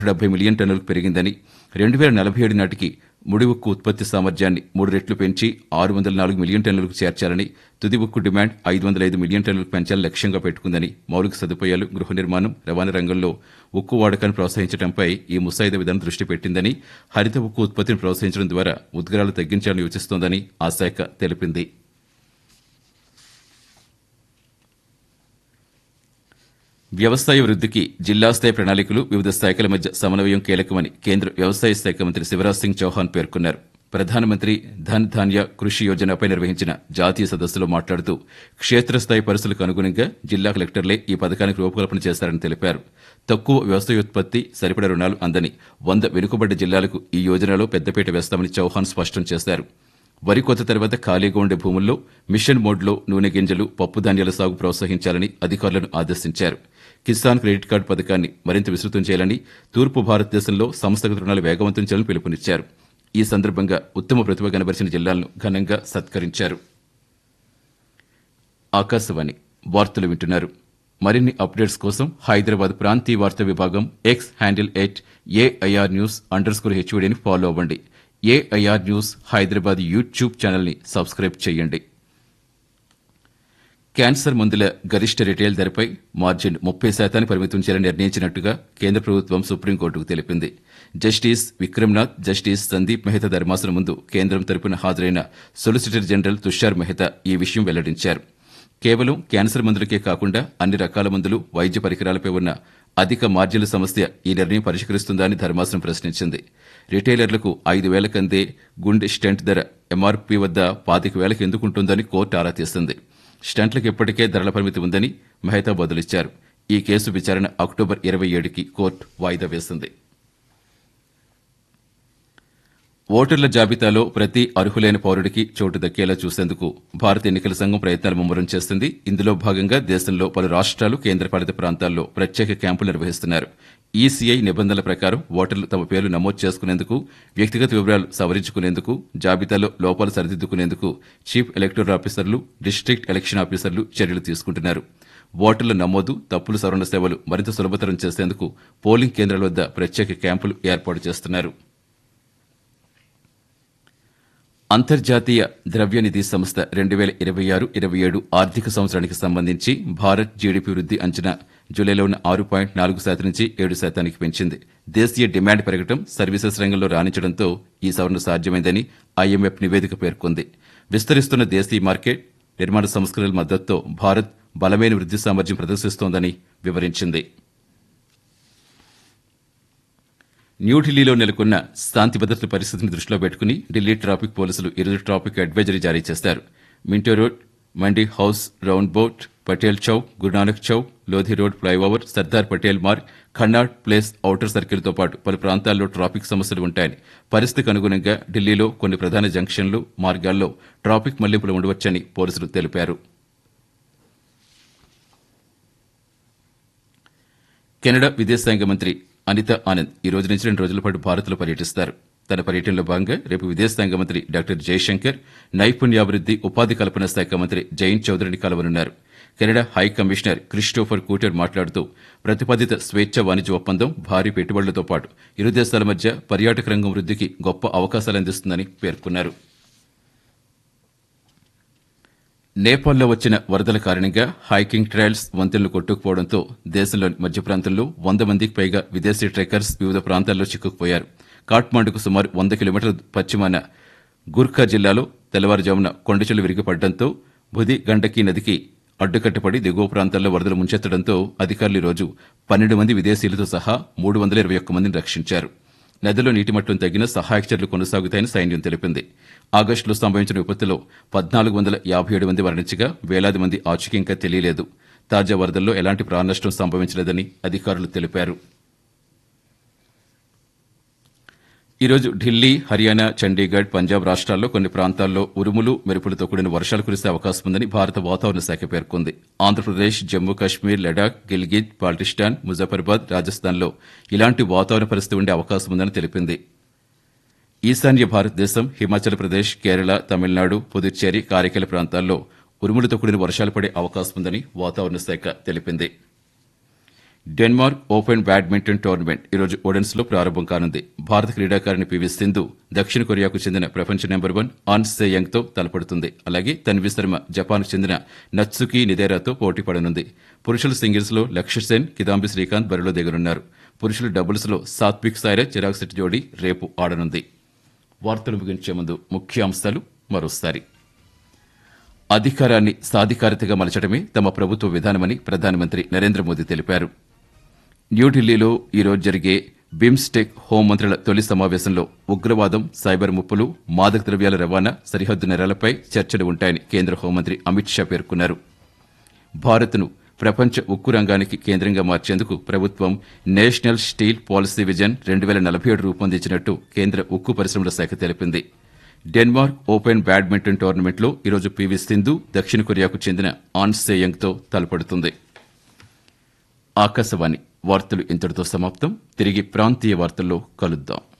డెబ్బై మిలియన్ టన్నులకు పెరిగిందని రెండు వేల నలభై ఏడు నాటికి ముడి ఉక్కు ఉత్పత్తి సామర్థ్యాన్ని మూడు రెట్లు పెంచి ఆరు వందల నాలుగు మిలియన్ టన్నులకు చేర్చాలని తుది ఉక్కు డిమాండ్ ఐదు వందల ఐదు మిలియన్ టన్నులకు పెంచాలని లక్ష్యంగా పెట్టుకుందని మౌలిక సదుపాయాలు గృహ నిర్మాణం రవాణా రంగంలో ఉక్కు వాడకాన్ని ప్రోత్సహించడంపై ఈ ముసాయిదా విధానం దృష్టి పెట్టిందని హరిత ఉక్కు ఉత్పత్తిని ప్రోత్సహించడం ద్వారా ఉద్గారాలు తగ్గించాలని యోచిస్తోందని ఆ శాఖ తెలిపింది వ్యవసాయ వృద్ధికి జిల్లా స్థాయి ప్రణాళికలు వివిధ శాఖల మధ్య సమన్వయం కీలకమని కేంద్ర వ్యవసాయ శాఖ మంత్రి శివరాజ్ సింగ్ చౌహాన్ పేర్కొన్నారు ప్రధానమంత్రి ధన్ ధాన్య కృషి యోజనపై నిర్వహించిన జాతీయ సదస్సులో మాట్లాడుతూ క్షేత్రస్థాయి పరిస్థితులకు అనుగుణంగా జిల్లా కలెక్టర్లే ఈ పథకానికి రూపకల్పన చేశారని తెలిపారు తక్కువ వ్యవసాయోత్పత్తి సరిపడ రుణాలు అందని వంద వెనుకబడ్డ జిల్లాలకు ఈ యోజనలో పెద్దపీట వేస్తామని చౌహాన్ స్పష్టం చేశారు వరి కోత తర్వాత ఖాళీగా ఉండే భూముల్లో మిషన్ మోడ్లో నూనె గింజలు పప్పు ధాన్యాల సాగు ప్రోత్సహించాలని అధికారులను ఆదేశించారు కిసాన్ క్రెడిట్ కార్డు పథకాన్ని మరింత విస్తృతం చేయాలని తూర్పు భారతదేశంలో సంస్థగత రుణాలు వేగవంతం చేయాలని పిలుపునిచ్చారు ఈ సందర్భంగా ఉత్తమ ప్రతిభ కనబరిచిన జిల్లాలను ఘనంగా సత్కరించారు ఆకాశవాణి వార్తలు వింటున్నారు మరిన్ని అప్డేట్స్ కోసం హైదరాబాద్ ప్రాంతీయ వార్తా విభాగం X handle at AIR news under score హెచ్ఓడిని ఫాలో అవ్వండి ఏఐఆర్ న్యూస్ హైదరాబాద్ యూట్యూబ్ ఛానల్ని సబ్స్క్రైబ్ చేయండి క్యాన్సర్ మందుల గరిష్ట రిటైల్ ధరపై మార్జిన్ ముప్పై శాతాన్ని పరిమితం చేయాలని నిర్ణయించినట్టుగా కేంద్ర ప్రభుత్వం సుప్రీంకోర్టుకు తెలిపింది జస్టిస్ విక్రమ్నాథ్ జస్టిస్ సందీప్ మెహతా ధర్మాసనం ముందు కేంద్రం తరపున హాజరైన సొలిసిటర్ జనరల్ తుషార్ మెహతా ఈ విషయం వెల్లడించారు కేవలం క్యాన్సర్ మందులకే కాకుండా అన్ని రకాల మందులు వైద్య పరికరాలపై ఉన్న అధిక మార్జిన్ల సమస్య ఈ నిర్ణయం పరిష్కరిస్తుందా అని ధర్మాసనం ప్రశ్నించింది రిటైలర్లకు ఐదు వేల కందే గుండె స్టెంట్ ధర ఎంఆర్పీ వద్ద పాతిక వేలకు ఎందుకుంటుందని కోర్టు ఆరా తీస్తుంది స్టంట్లకు ఇప్పటికే ధరల పరిమితి ఉందని మెహతా బదులిచ్చారు ఈ కేసు విచారణ అక్టోబర్ ఇరవై ఏడుకి కోర్టు వాయిదా వేసింది ఓటర్ల జాబితాలో ప్రతి అర్హులైన పౌరుడికి చోటు దక్కేలా చూసేందుకు భారత ఎన్నికల సంఘం ప్రయత్నాలు ముమ్మరం చేస్తుంది ఇందులో భాగంగా దేశంలో పలు రాష్ట్రాలు కేంద్రపాలిత ప్రాంతాల్లో ప్రత్యేక క్యాంపులు నిర్వహిస్తున్నారు ఈసీఐ నిబంధనల ప్రకారం ఓటర్లు తమ పేర్లు నమోదు చేసుకునేందుకు వ్యక్తిగత వివరాలు సవరించుకునేందుకు జాబితాలో లోపాలు సరిదిద్దుకునేందుకు చీఫ్ ఎలక్టోరల్ ఆఫీసర్లు డిస్టిక్ట్ ఎలక్షన్ ఆఫీసర్లు చర్యలు తీసుకుంటున్నారు ఓటర్ల నమోదు తప్పుల సవరణ సేవలు మరింత సులభతరం చేసేందుకు పోలింగ్ కేంద్రాల వద్ద ప్రత్యేక క్యాంపులు ఏర్పాటు చేస్తున్నారు అంతర్జాతీయ ద్రవ్యనిధి సంస్థ రెండు వేల ఇరవై ఆరు ఇరవై ఏడు ఆర్థిక సంవత్సరానికి సంబంధించి భారత్ జీడీపీ వృద్ధి అంచనా జూలైలో ఉన్న ఆరు పాయింట్ నాలుగు శాతం నుంచి ఏడు శాతానికి పెంచింది దేశీయ డిమాండ్ పెరగడం సర్వీసెస్ రంగంలో రాణించడంతో ఈ సవరణ సాధ్యమైందని ఐఎంఎఫ్ నివేదిక పేర్కొంది విస్తరిస్తున్న దేశీయ మార్కెట్ నిర్మాణ సంస్కరణల మద్దతుతో భారత్ బలమైన వృద్ధి సామర్థ్యం ప్రదర్శిస్తోందని వివరించింది న్యూఢిల్లీలో నెలకొన్న శాంతి భద్రతల పరిస్థితిని దృష్టిలో పెట్టుకుని ఢిల్లీ ట్రాఫిక్ పోలీసులు ఈరోజు ట్రాఫిక్ అడ్వైజరీ జారీ చేశారు Minto road Mandi house roundabout Patel Chowk Guru Nanak Chowk Lodhi road flyover Sardar Patel Marg ఖన్నాడ్ ప్లేస్ ఔటర్ సర్కిల్తో పాటు పలు ప్రాంతాల్లో ట్రాఫిక్ సమస్యలు ఉంటాయని పరిస్థితికి అనుగుణంగా ఢిల్లీలో కొన్ని ప్రధాన జంక్షన్లు మార్గాల్లో ట్రాఫిక్ మళ్లింపులు ఉండవచ్చని పోలీసులు తెలిపారు కెనడా విదేశాంగ మంత్రి అనిత ఆనంద్ ఈ రోజు నుంచి రెండు రోజుల పాటు భారత్లో పర్యటిస్తారు తన పర్యటనలో భాగంగా రేపు విదేశాంగ మంత్రి డాక్టర్ జయశంకర్ నైపుణ్యాభివృద్ది ఉపాధి కల్పన శాఖ మంత్రి జయంత్ చౌదరిని కలవనున్నారు Canada high commissioner Christopher Cooter మాట్లాడుతూ ప్రతిపాదిత స్వేచ్ఛ వాణిజ్య ఒప్పందం భారీ పెట్టుబడులతో పాటు ఇరు దేశాల మధ్య పర్యాటక రంగం వృద్దికి గొప్ప అవకాశాలు అందిస్తుందని పేర్కొన్నారు నేపాల్లో వచ్చిన వరదల కారణంగా హైకింగ్ ట్రయల్స్ వంతెనలు కొట్టుకుపోవడంతో దేశంలోని మధ్య ప్రాంతంలో వంద మందికి పైగా విదేశీ ట్రెక్కర్స్ వివిధ ప్రాంతాల్లో చిక్కుకుపోయారు కాట్మాండుకు సుమారు వంద కిలోమీటర్ల పశ్చిమాన గుర్ఖా జిల్లాలో తెల్లవారుజామున కొండచెలు విరిగిపడడంతో బుది గండకీ నదికి అడ్డుకట్టపడి దిగువ ప్రాంతాల్లో వరదలు ముంచెత్తడంతో అధికారులు ఈ రోజు పన్నెండు మంది విదేశీయులతో సహా మూడు వందల ఇరవై ఒక్క మందిని రక్షించారు నదిలో నీటి మట్టం తగ్గిన సహాయక చర్యలు కొనసాగుతాయని సైన్యం తెలిపింది ఆగస్టులో సంభవించిన విపత్తులో పద్నాలుగు వందల యాభై ఏడు మంది మరణించగా వేలాది మంది ఆచూకీ ఇంకా తెలియలేదు తాజా వరదల్లో ఎలాంటి ప్రాణనష్టం సంభవించలేదని అధికారులు తెలిపారు ఈరోజు ఢిల్లీ హర్యానా చండీగఢ్ పంజాబ్ రాష్ట్రాల్లో కొన్ని ప్రాంతాల్లో ఉరుములు మెరుపులతో కూడిన వర్షాలు కురిసే అవకాశం ఉందని భారత వాతావరణ శాఖ పేర్కొంది ఆంధ్రప్రదేశ్ జమ్మూ కాశ్మీర్ లడాక్ గిల్గిత్ బాల్టిస్టాన్ ముజఫర్బాద్ రాజస్థాన్లో ఇలాంటి వాతావరణ పరిస్థితి ఉండే అవకాశం ఉందని తెలిపింది ఈశాన్య భారతదేశం హిమాచల్ ప్రదేశ్ కేరళ తమిళనాడు పుదుచ్చేరి కారైకల ప్రాంతాల్లో ఉరుములతో కూడిన వర్షాలు పడే అవకాశం ఉందని వాతావరణ శాఖ తెలిపింది డెన్మార్క్ ఓపెన్ బ్యాడ్మింటన్ టోర్నమెంట్ ఈరోజు ఒడెన్స్ లో ప్రారంభం కానుంది భారత క్రీడాకారిణి పివి సింధు దక్షిణ కొరియాకు చెందిన ప్రపంచ నెంబర్ వన్ ఆన్ సేయంగ్ తో తలపడుతుంది అలాగే తన్వి శర్మ జపాన్ చెందిన నత్సుకి నిదేరాతో పోటీ పడనుంది పురుషుల సింగిల్స్ లో లక్ష్య సేన్ కిదాంబి శ్రీకాంత్ బరిలో దిగనున్నారు పురుషుల డబుల్స్ లో సాత్విక్ సాయిరాజ్ చిరాగ్ శెట్టి జోడీ రేపు ఆడనుంది వార్తలు ముగించే ముందు ముఖ్యాంశాలు మరోసారి అధికారాన్ని సాధికారతగా మలచడమే తమ ప్రభుత్వ విధానమని ప్రధానమంత్రి నరేంద్ర మోదీ తెలిపారు న్యూఢిల్లీలో ఈరోజు జరిగే బిమ్స్టెక్ హోంమంత్రుల తొలి సమావేశంలో ఉగ్రవాదం సైబర్ ముప్పులు మాదక ద్రవ్యాల రవాణా సరిహద్దు నేరాలపై చర్చలు ఉంటాయని కేంద్ర హోంమంత్రి అమిత్ షా పేర్కొన్నారు భారత్ను ప్రపంచ ఉక్కు రంగానికి కేంద్రంగా మార్చేందుకు ప్రభుత్వం నేషనల్ స్టీల్ పాలసీ విజన్ రెండు వేల నలభై ఏడు రూపొందించినట్టు కేంద్ర ఉక్కు పరిశ్రమల శాఖ తెలిపింది డెన్మార్క్ ఓపెన్ బ్యాడ్మింటన్ టోర్నమెంట్లో ఈరోజు పివి సింధు దక్షిణ కొరియాకు చెందిన ఆన్ సేయంగ్తో తలపడుతుంది ఆకాశవాణి వార్తలు ఇంతటితో సమాప్తం తిరిగి ప్రాంతీయ వార్తల్లో కలుద్దాం